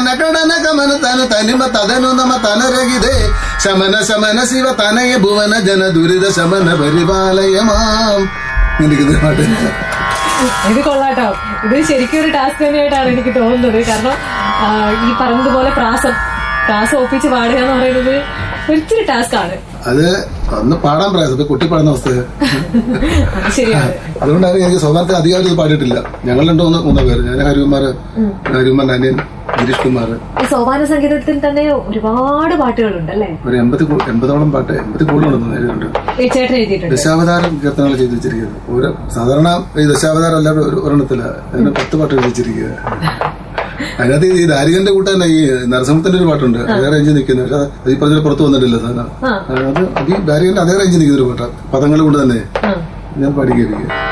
തന കടന കമന തന തനിമ തദനു നമ തനരഹിതേ ശമന ശമന ശിവ തനയ ഭുവന ജന ദുരിത ശമന പരിപാലയമാം എനിക്കിത് പാട്ട് ഇത് കൊള്ളാട്ടോ ഇത് ശരിക്കും ഒരു ടാസ്ക് തന്നെയായിട്ടാണ് എനിക്ക് തോന്നുന്നത് കാരണം ആ, ഈ പറഞ്ഞതുപോലെ പ്രാസം പ്രാസം ഒപ്പിച്ച് പാടുക എന്ന് പറയുന്നത് ഒരിച്ചിരി ടാസ്ക് ആണ് അത് ഒന്ന് പാടാൻ പ്രയാസം ഇപ്പൊ കുട്ടി പാടുന്ന അവസ്ഥ അത് ശരിയാണ് അതുകൊണ്ടാണ് എനിക്ക് സ്വകാര്യത്തെ അധികമായിട്ട് ഇത് പാടിയിട്ടില്ല ഞങ്ങൾ രണ്ടോ മൂന്നോ മൂന്നോ പേര് ഞാൻ ഹരികുമാർ ഹരികുമാർ അനിയൻ ഗിരീഷ് കുമാർ ഈ സോപാന സംഗീതത്തിൽ തന്നെ ഒരുപാട് പാട്ടുകളുണ്ട് അല്ലേ ഒരു എൺപത് കൂ- എൺപതോളം പാട്ട് എൺപത് കൂടുതലുണ്ടെന്ന് നേരിട്ടുണ്ട് ഈ ചേട്ടൻ എഴുതിയിട്ടുണ്ട് ദശാവതാരം കീർത്തനങ്ങൾ ചെയ്തു വെച്ചിരിക്കുന്നത് ഓരോ സാധാരണ ഈ ദശാവതാരം എല്ലാവരും ഒരു ഒരെണ്ണത്തില്ല അതിന് പത്ത് പാട്ട് എഴുതി വെച്ചിരിക്കുക അതിനകത്ത് ഈ ദാരികന്റെ കൂട്ടം തന്നെ ഈ നരസിംഹത്തിന്റെ ഒരു പാട്ടുണ്ട് അതേ റേഞ്ചിൽ നിൽക്കുന്നത് പക്ഷെ അത് ഈ പറഞ്ഞ പുറത്ത് വന്നിട്ടില്ല സാധനം ആ. അത് അത് ഈ ദാരികന്റെ അതേ റേഞ്ചിൽ നിൽക്കുന്ന ഒരു പാട്ടാണ് പദങ്ങൾ കൊണ്ട് തന്നെ ആ. ഞാൻ പാടിയിരിക്കുക